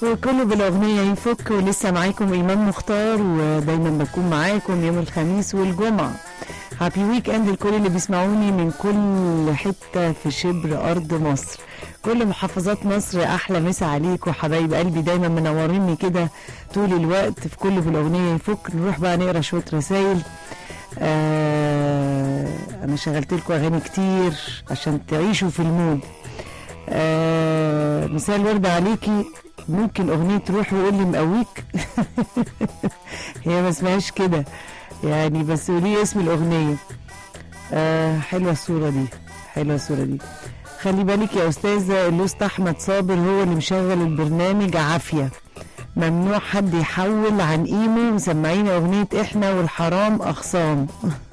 وكله بالأغنية يفك ولسه معاكم إمام مختار ودايما بكون معاكم يوم الخميس والجمعة هابي ويك اند لكل اللي بيسمعوني من كل حتة في شبر أرض مصر كل محافظات مصر أحلى مسا عليكم حبايب قلبي دايما منوريني كده طول الوقت في كله بالأغنية يفك نروح بقى نقرا شوية رسايل آه أنا شغلت لكم أغاني كتير عشان تعيشوا في المود آه مساء الورد عليكي ممكن أغنية روح وقول لي مقويك هي ما اسمهاش كده يعني بس قولي اسم الأغنية آه حلوة الصورة دي حلوة الصورة دي خلي بالك يا أستاذة اللوست أحمد صابر هو اللي مشغل البرنامج عافية ممنوع حد يحول عن قيمه مسمعين أغنية إحنا والحرام أخصام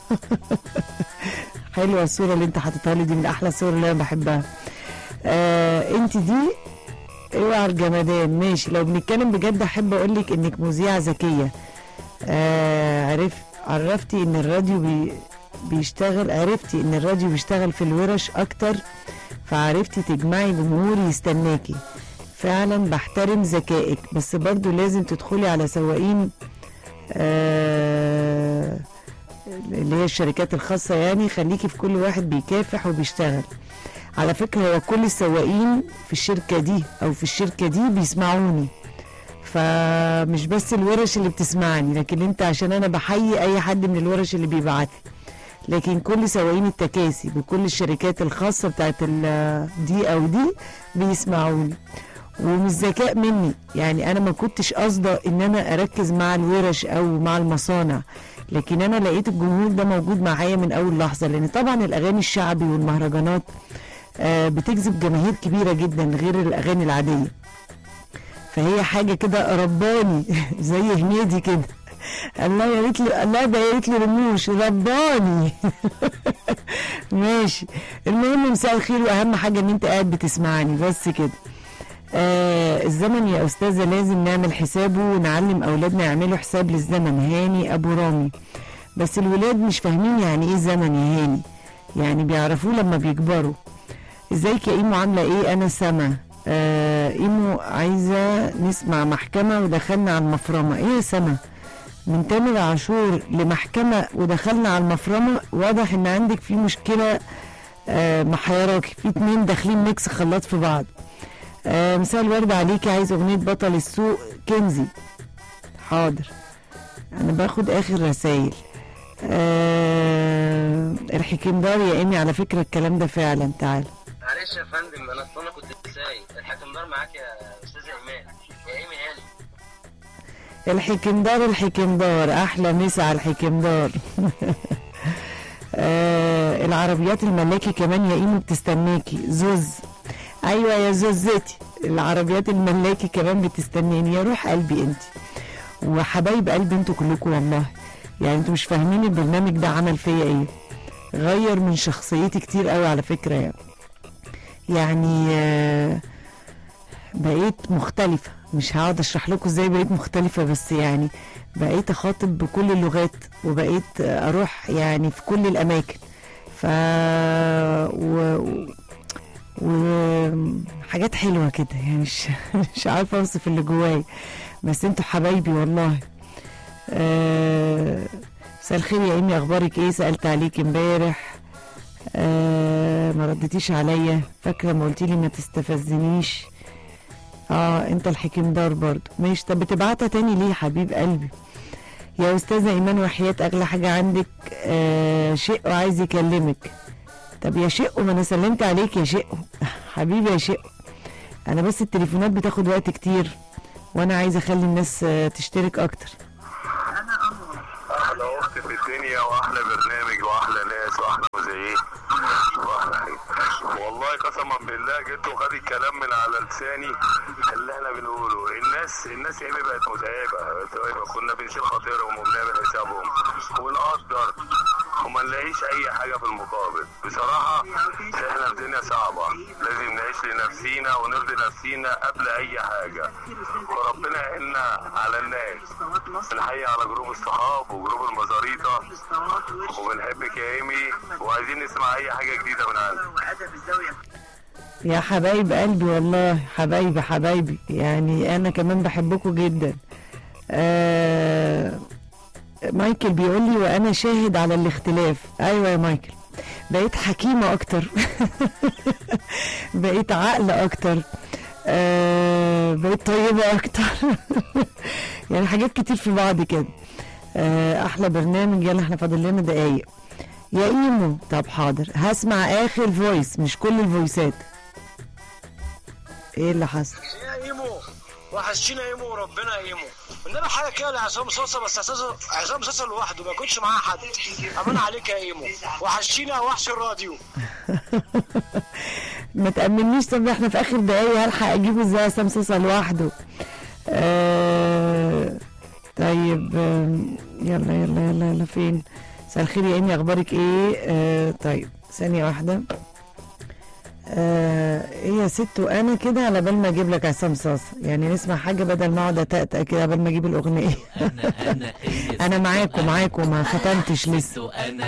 حلوة الصورة اللي أنت حاططها لي دي من أحلى الصور اللي أنا بحبها آه أنت دي اوعى الجمدان ماشي لو بنتكلم بجد احب اقول لك انك مذيعه ذكيه آه عرف عرفتي ان الراديو بي بيشتغل عرفتي ان الراديو بيشتغل في الورش اكتر فعرفتي تجمعي جمهور يستناكي فعلا بحترم ذكائك بس برضو لازم تدخلي على سواقين آه اللي هي الشركات الخاصة يعني خليكي في كل واحد بيكافح وبيشتغل على فكرة هو كل السواقين في الشركة دي أو في الشركة دي بيسمعوني فمش بس الورش اللي بتسمعني لكن انت عشان انا بحيي اي حد من الورش اللي بيبعت لي لكن كل سواقين التكاسي بكل الشركات الخاصة بتاعت ال- دي او دي بيسمعوني ومش ذكاء مني يعني انا ما كنتش قاصده ان انا اركز مع الورش او مع المصانع لكن انا لقيت الجمهور ده موجود معايا من اول لحظه لان طبعا الاغاني الشعبي والمهرجانات آه، بتجذب جماهير كبيره جدا غير الاغاني العاديه فهي حاجه كده رباني زي هنيدي كده الله يا ريت لي الله ده يا ريت لي رموش رباني ماشي المهم مساء الخير واهم حاجه ان انت قاعد بتسمعني بس كده آه الزمن يا أستاذة لازم نعمل حسابه ونعلم أولادنا يعملوا حساب للزمن هاني أبو رامي بس الولاد مش فاهمين يعني إيه زمن يا هاني يعني بيعرفوه لما بيكبروا ازيك يا إيمو عاملة إيه أنا سما آه إيمو عايزة نسمع محكمة ودخلنا على المفرمة إيه يا سما من تامر عاشور لمحكمة ودخلنا على المفرمة واضح إن عندك في مشكلة آه محيراكي في اتنين داخلين ميكس خلاط في بعض آه مساء الورد عليكي عايز اغنيه بطل السوق كنزي حاضر انا باخد اخر رسايل آه الحكمدار يا ايمي على فكره الكلام ده فعلا تعال معلش يا فندم انا اصل انا كنت سايق الحكمدار معاك يا استاذ ايمان يا ايمي هاني الحكمدار الحكمدار احلى مسا على الحكمدار آه العربيات الملاكي كمان يا ايمي بتستناكي زوز ايوه يا زوزتي العربيات الملاكي كمان بتستناني يا روح قلبي انت وحبايب قلبي انتوا كلكم والله يعني انتوا مش فاهمين البرنامج ده عمل فيا ايه غير من شخصيتي كتير قوي على فكره يعني يعني آه، بقيت مختلفة مش هقعد اشرح لكم ازاي بقيت مختلفة بس يعني بقيت اخاطب بكل اللغات وبقيت اروح يعني في كل الاماكن ف و... وحاجات حلوة كده يعني مش مش عارفة اوصف اللي جواي بس انتوا حبايبي والله آه، مساء الخير يا ايمي اخبارك ايه سألت عليك امبارح آه ما ردتيش عليا فاكرة ما قلتيلي ما تستفزنيش اه انت الحكمدار برضو ماشي طب بتبعتها تاني ليه يا حبيب قلبي يا استاذة ايمان وحياة اغلى حاجة عندك آه شقه عايز يكلمك طب يا شقه ما انا سلمت عليك يا شقه حبيبي يا شقه انا بس التليفونات بتاخد وقت كتير وانا عايزه اخلي الناس آه، تشترك اكتر احلى اخت في الدنيا واحلى برنامج واحلى ناس واحلى مذيعين واحلى حاجة. والله قسما بالله جيت وخد الكلام من على لساني اللي احنا بنقوله الناس النااس يا إما بقت متعبه متعبة. كنا بنشيل خاطرهم وبنعمل حسابهم ونقدر وما نلاقيش اي حاجه في المقابل بصراحه احنا في دنيا صعبه لازم نعيش لنفسينا ونرضي نفسينا قبل اي حاجه وربنا يعيننا على الناس بنحيي على جروب الصحاب وجروب المزاريطه وبنحبك يا ايمي وعايزين نسمع اي حاجه جديده من عندك يا حبايب قلبي والله حبايبي حبايبي يعني انا كمان بحبكم جدا آه مايكل بيقول لي وانا شاهد على الاختلاف ايوه يا مايكل بقيت حكيمه اكتر بقيت عقل اكتر آه بقيت طيبه اكتر يعني حاجات كتير في بعض كده آه احلى برنامج يلا احنا فاضل لنا دقايق يا ايمو طب حاضر هسمع اخر فويس مش كل الفويسات ايه اللي حصل يا ايمو وحشتينا ايمو وربنا ايمو انما حاجه كده لعصام صوصه بس اساسا عصام صوصه لوحده ما يكونش معاه حد امان عليك يا ايمو وحشتينا وحش الراديو ما تأمنيش طب احنا في اخر دقايق هلحق اجيبه ازاي عصام صوصه لوحده آه طيب آم، يلا يلا يلا يلا فين مساء الخير يا ايمي اخبارك ايه آه طيب ثانيه واحده آه ايه يا ست وانا كده على بال ما اجيب لك عصام صاصه يعني نسمع حاجه بدل ما اقعد اتأتأ كده على بال ما اجيب الاغنيه انا انا إيه انا معاكم معاكم ما ختمتش لسه ست انا